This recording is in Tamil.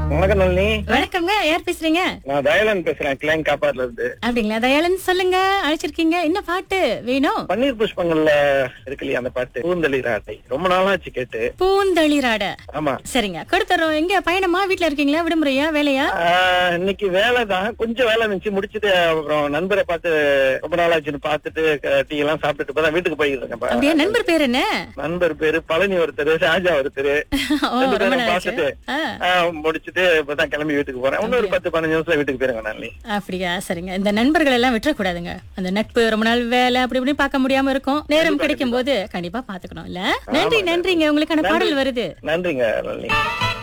வணக்கம் நளினி வணக்கங்க யார் பேசுறீங்க நான் தயலன் பேசுறேன் கிளைங் காப்பாட்ல இருந்து அப்படிங்களா தயாளன் சொல்லுங்க அழைச்சிருக்கீங்க என்ன பாட்டு வேணும் பன்னீர் புஷ்பங்கள்ல இருக்கு இல்லையா அந்த பாட்டு பூந்தளி ராட்டை ரொம்ப நாளாச்சு கேட்டு பூந்தளிராட ஆமா சரிங்க கொடுத்துறோம் எங்க பயணமா வீட்ல இருக்கீங்களா விடுமுறையா வேலையா ஆஹ், இன்னைக்கு வேலை தான் கொஞ்சம் வேலை இருந்துச்சு முடிச்சுட்டு அப்புறம் நண்பரை பார்த்து ரொம்ப நாளாச்சுன்னு பார்த்துட்டு க- டீ எல்லாம் சாப்பிட்டுட்டு இப்பதான் வீட்டுக்கு போயிட்டு இருக்கேன் அப்படியே பா. நண்பர் பேர் என்ன நண்பர் பேரு பழனி ஒருத்தர் ஷாஜா ஒருத்தர் ஓ ரெண்டு ரொம்ப பேரும் நாளாச்சு பார்த்துட்டு ஆ, ஆஹ், முடிச்சுட்டு இப்பதான் கிளம்பி வீட்டுக்கு போறேன் இன்னும் ஒரு பத்து பதினஞ்சு நிமிஷத்துல வீட்டுக்கு போயிருங்க நளினி அப்படியா சரிங்க இந்த நண்பர்கள் எல்லாம் விட்டுறக்கூடாதுங்க அந்த நட்பு ரொம்ப நாள் வேலை அப்படி இப்படி பார்க்க முடியாம இருக்கும் நேரம் கிடைக்கும் போது கண்டிப்பா பாத்துக்கணும் இல்ல நன்றி நன்றிங்க உங்களுக்கான பாடல் வருது நன்றிங்க நளினி